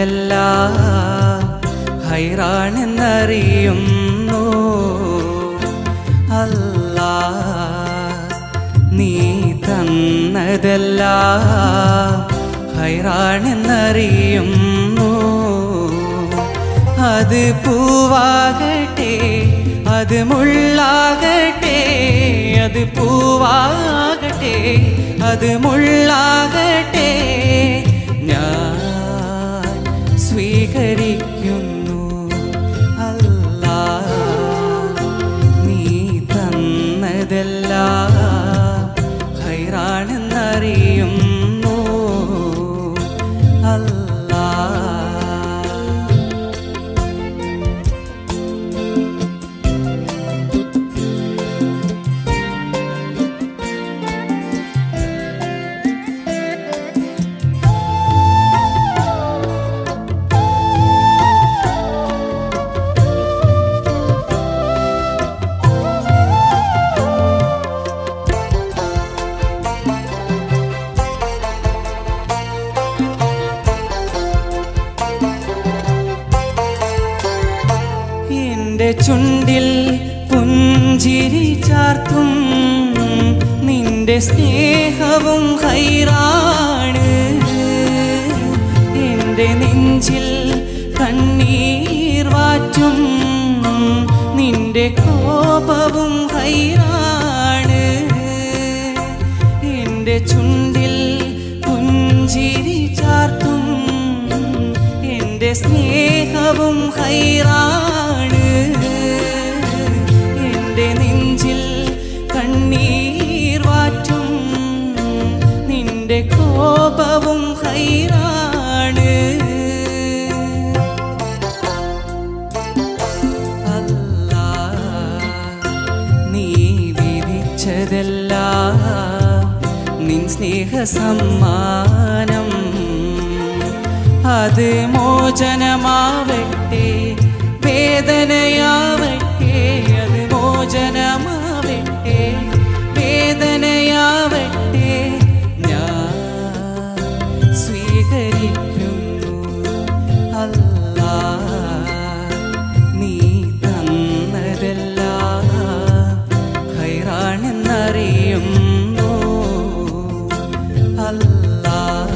തന്നതെല്ലാം ഹൈറാണെന്നറിയുന്നു അല്ലാ നീ തന്നതെല്ലാം ഹൈറാണെന്നറിയുന്നു അത് പൂവാകട്ടെ അത് മുള്ളാകട്ടെ അത് പൂവാകട്ടെ അത് മുള്ളാകട്ടെ ഞാൻ സ്വീകരിക്കുന്നു അല്ലാ നീ തന്നതെല്ലാം ഹൈറാണെന്നറിയുന്നു അല്ലാ എന്റെ ചുണ്ടിൽ പുഞ്ചിരി ചാർത്തും നിന്റെ സ്നേഹവും ഹൈറാണ് എന്റെ നെഞ്ചിൽ കണ്ണീർ വാറ്റും നിന്റെ കോപവും ഹൈറാണ് എന്റെ ചുണ്ടിൽ പുഞ്ചിരി ചാർത്തും എന്റെ സ്നേഹവും ഹൈറാണ് എന്റെ നെഞ്ചിൽ കണ്ണീർ വാറ്റും നിന്റെ കോപവും ഹൈറാണ് അല്ലാ നീ വിധിച്ചതല്ല നിൻ സ്നേഹ സമ്മാനം അത് മോചനമാവട്ടെ വേദനയാവട്ടെ അത് മോചനമാവട്ടെ വേദനയാവട്ടെ ഞാൻ സ്വീകരിക്കുന്നു അല്ലാ നീ തന്നതെല്ലാം ഹൈറാണെന്നറിയുന്നു അല്ലാ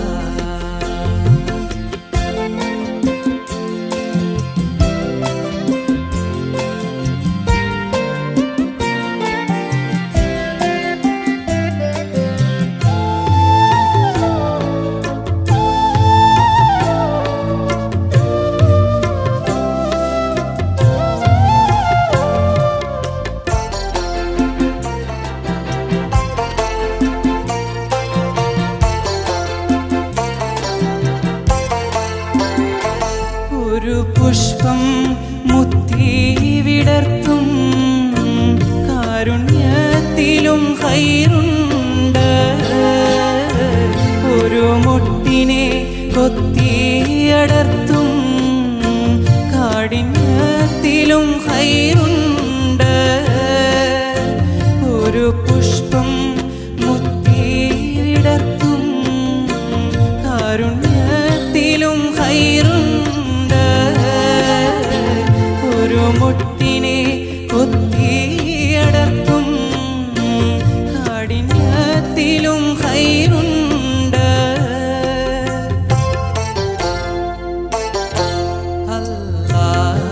ഒരു പുഷ്പം മുത്തി വിടർത്തും കാരുണ്യത്തിലും ഹൈറുണ്ട് ഒരു മുട്ടിനെ കൊത്തിയടർത്തും കാഠിന്യത്തിലും ഹൈറുണ്ട് ഒരു പുഷ്പം മുത്തി വിടർത്തും കാരുണ്യത്തിലും ഹൈറുണ്ട് ഒരു മുട്ടിനെ കൊത്തിയടർത്തും കാഠിന്യത്തിലും ഹൈറുണ്ട് അല്ലാ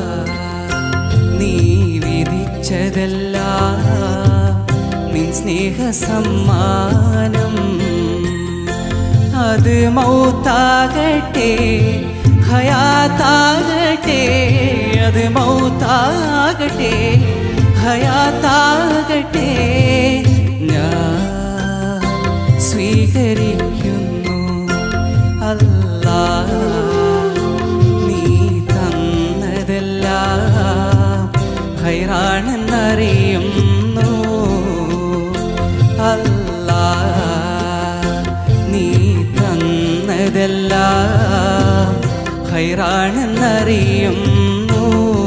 നീ വിധിച്ചതല്ല നിൻ സ്നേഹ സമ്മാനം അത് മൗത്താകട്ടെ ഹയാത്താകട്ടെ അത് മൗത്താകട്ടെ ഹയാത്താകട്ടെ ഞാൻ സ്വീകരിക്കുന്നു അല്ലാ നീ തന്നതെല്ലാം ഹൈറാണെന്നറിയുന്നു അല്ലാ നീ തന്നതെല്ലാം ഹൈറാണെന്നറിയുന്നു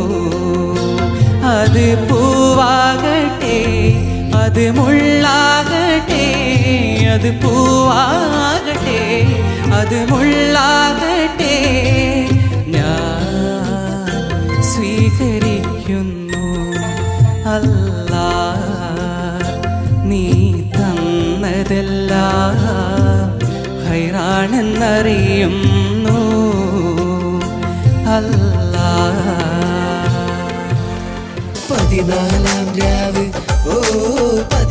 അത് പൂവാകട്ടെ അത് മുള്ളാകട്ടെ അത് പൂവാകട്ടെ അത് മുള്ളാകട്ടെ സ്വീകരിക്കുന്നു അല്ലാ നീ തന്നതെല്ലാം ഹൈറാണെന്നറിയുന്നു അല്ലാ പതിനാലാം രാവ് ഓ